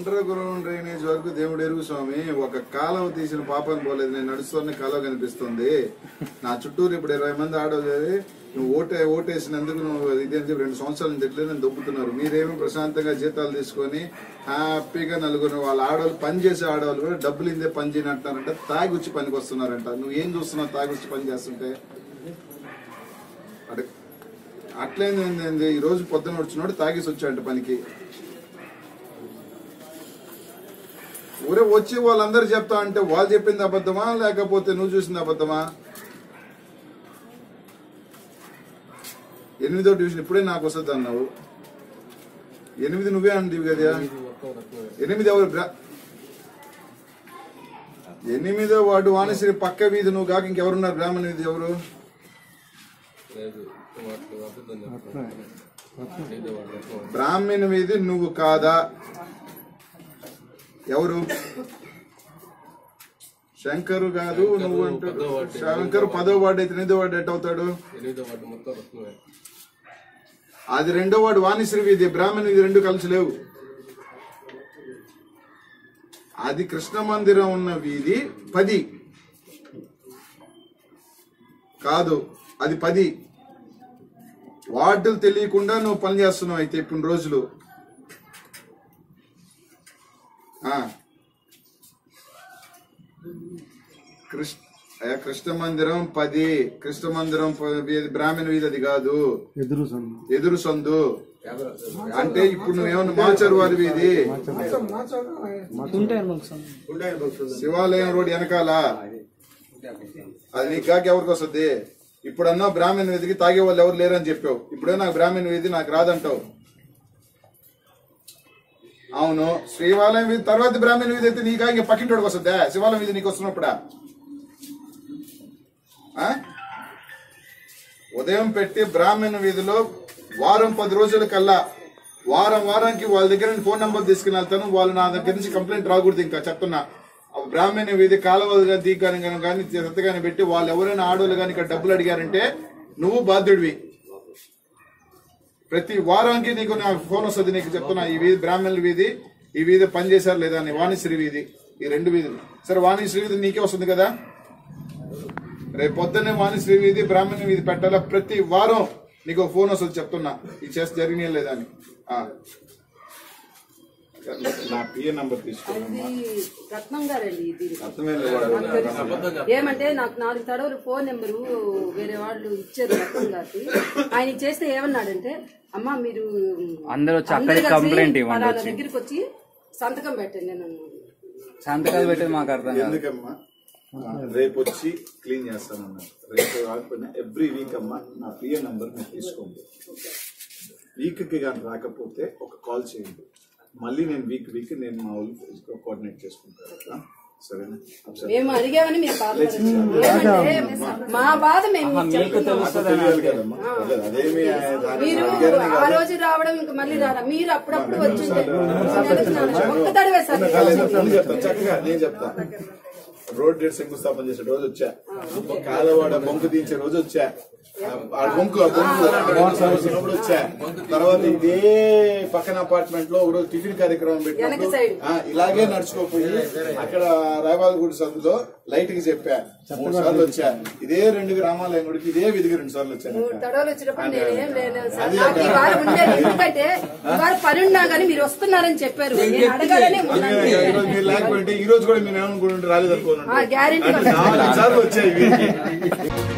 Under ground drainage వరకు దేవుడు ఎరుగు స్వామి ఒక కాలువ తీసిన పాపం పోలేదు నేను నడుస్తున్న కాలువ కనిపిస్తుంది నా చుట్టూరు ఇప్పుడు ఇరవై మంది ఆడలేదు నువ్వు ఓటే ఓటేసినందుకు నువ్వు ఇదేం చెప్పి రెండు సంవత్సరాల నుంచి ఎట్లేదు నేను దొబ్బుతున్నారు మీరేమో ప్రశాంతంగా జీతాలు తీసుకొని హ్యాపీగా నలుగురు వాళ్ళ ఆడవాళ్ళు పని చేసే ఆడవాళ్ళు కూడా డబ్బులు ఇందే పని చేయనంటున్నారంట తాగుచ్చి పనికి వస్తున్నారంట నువ్వు ఏం చూస్తున్నావు తాగుచ్చి పని చేస్తుంటే అటు అట్లేంది ఈ రోజు పొద్దున వచ్చినోడు తాగేసి వచ్చాడంట పనికి ఊరే వచ్చి వాళ్ళందరూ చెప్తా అంటే వాళ్ళు చెప్పింది అబద్ధమా లేకపోతే నువ్వు చూసింది అబద్ధమా ఎనిమిదో డివిజన్ ఇప్పుడే నాకు వస్తుంది అన్నావు ఎనిమిది నువ్వే అంటివి కదా ఎనిమిది ఎవరు బ్రా- ఎనిమిదో వాడు వాణిశ్రీ పక్క వీధి నువ్వు కాక ఇంకెవరున్నారు బ్రాహ్మణ వీధి ఎవరు బ్రాహ్మణ వీధి నువ్వు కాదా ఎవరు శంకరు కాదు నువ్వు అంటాడు శంకరు పదో వార్డు అయితే ఎనిమిదో వార్డు ఎట్ అవుతాడు ఎనిమిదో వాటి మొత్తం రత్నమే అది రెండో వాడు వాణిశ్రీ వీధి బ్రాహ్మణ వీధి రెండు కలిసి లేవు అది కృష్ణ మందిరం ఉన్న వీధి పది కాదు అది పది వార్డులు తెలియకుండా నువ్వు పని చేస్తున్నావు అయితే ఇప్పుడు రోజులు ఆ. కృష్ణ అయ్యా, కృష్ణ మందిరం పది కృష్ణ మందిరం ప- వీధి బ్రాహ్మణ వీధి అది కాదు ఎదురు సందు ఎదురు సందు అంటే ఇప్పుడు నువ్వేమన్నా మాచరు వారి వీధి శివాలయం రోడ్ వెనకాల అది నీకు కాక ఎవరికి వస్తుంది ఇప్పుడన్నా బ్రాహ్మణ వీధికి తాగే వాళ్ళు ఎవరు లేరని చెప్పావు ఇప్పుడే నాకు బ్రాహ్మణ వీధి నాకు రాదంటావు అవును శ్రీవాలయం వీధి తర్వాత బ్రాహ్మణ వీధి అయితే నీకా ఇంక పక్కింటోడికి వస్తుందా శివాలయం వీధి నీకు వస్తున్నప్పుడా ఆ? ఉదయం పెట్టి బ్రాహ్మణ వీధిలో వారం పది రోజుల కల్లా వారం వారానికి వాళ్ళ దగ్గర నుంచి ఫోన్ నంబర్ తీసుకుని వెళ్తాను వాళ్ళు నా దగ్గర నుంచి కంప్లైంట్ రాకూడదు ఇంకా చెప్తున్నా ఆ బ్రాహ్మణ వీధి కాలువలుగా దీకాని కానీ చెత్తగాని పెట్టి వాళ్ళు ఎవరైనా ఆడోళ్ళు కానీ ఇక్కడ డబ్బులు అడిగారంటే నువ్వు బాధ్యుడివి ప్రతి వారానికి నీకు నా ఫోన్ వస్తుంది నీకు చెప్తున్నా ఈ వీధి బ్రాహ్మణుల వీధి ఈ వీధి పని చేశారు లేదా అని వాణిశ్రీ వీధి ఈ రెండు వీధులు సరే వాణిశ్రీ వీధి నీకే వస్తుంది కదా రేపు పొద్దున్నే వాణిశ్రీ వీధి బ్రాహ్మణ వీధి పెట్టాలా ప్రతి వారం నీకు ఒక ఫోన్ వస్తుంది చెప్తున్నా ఇది చేస్తే జరిగిన లేదా అని ఆ. నా పిఏ నంబర్ తీసుకోమ్మా ఇది రత్నం గారండి ఇది అర్థమే లేదు ఏమంటే నాకు నాలుగు తడవలు ఫోన్ నెంబరు వేరే వాళ్ళు ఇచ్చారు రత్నం గారికి ఆయన చేస్తే ఏమన్నాడంటే అమ్మా మీరు అందరూ వచ్చి అందరూ అక్కడికి కలిసి కంప్లైంట్ ఇవ్వండి పలానా వచ్చి దగ్గరికి వచ్చి సంతకం పెట్టండి నేను అన్నాను సంతకాలు పెట్టేది మాకు అర్థం కాదు ఎందుకమ్మా రేపు వచ్చి క్లీన్ చేస్తానన్నా రేపు కాకపోయినా ఎవ్రీ వీక్ అమ్మా నా పిఏ నంబర్ మీరు తీసుకోండి వీక్ కి కానీ రాకపోతే ఒక కాల్ చేయండి మళ్ళీ నేను వీక్ వీక్ నేను మా ఊళ్ళు కోఆర్డినేట్ చేసుకుంటాను ఆ? సరేనా సరే. మేము అడిగామని మీరు బాధపడదు ఏమంటే మా బాధ మేము మీకు చెప్తున్నాము. తెలియాలి కదమ్మా అదే, అదేమి దాని మీరు అడిగారని ఆ కాదు. రోజు రావడం ఇంకా మళ్ళీ రారా మీరు అప్పుడప్పుడు వచ్చింటే నెలకు నాలుగు- ఒక్క తడవే సార్ కాలేదు, నేను చెప్తా చక్కగా నేను చెప్తా రోడ్ రేట్ శంకుస్థాపన చేసే రోజు వచ్చా కాలవాడ బొంకు తీయించే రోజు వచ్చా ఆ బొంకు ఆ బొంకు వచ్చినప్పుడు వచ్చా తర్వాత ఇదే పక్కన అపార్ట్మెంట్ లో ఒకరోజు టిఫిన్ కార్యక్రమం వెనక పెట్టినప్పుడు సైడ్. ఆ, ఇలాగే నడుచుకోపోయి అక్కడ రాయబాలగూడి సందులో లైట్ కి చెప్పా మూడు సార్లు వచ్చా ఇదే రెండు గ్రామాల ఎంగుడికి ఇదే విధికి రెండు సార్లు వచ్చాను మూడు తడవలు వచ్చినప్పుడు అదే, నేనేం అదే. లేదు సార్ అదే, నాకు ఈ అదే. వారం ఉండేది ఎందుకంటే ఈ వారం పని ఉన్నా కానీ మీరు వస్తున్నారని చెప్పారు నేను అడగాలనే ఉన్నాను. అందుకే ఈ రోజు మీరు లేకపోతే ఈ రోజు కూడా మీరు ఏమనుకుంటుంటే రాలేదు అనుకోండి ఆ, guarantee నాలుగు సార్లు వచ్చాయి వీరికి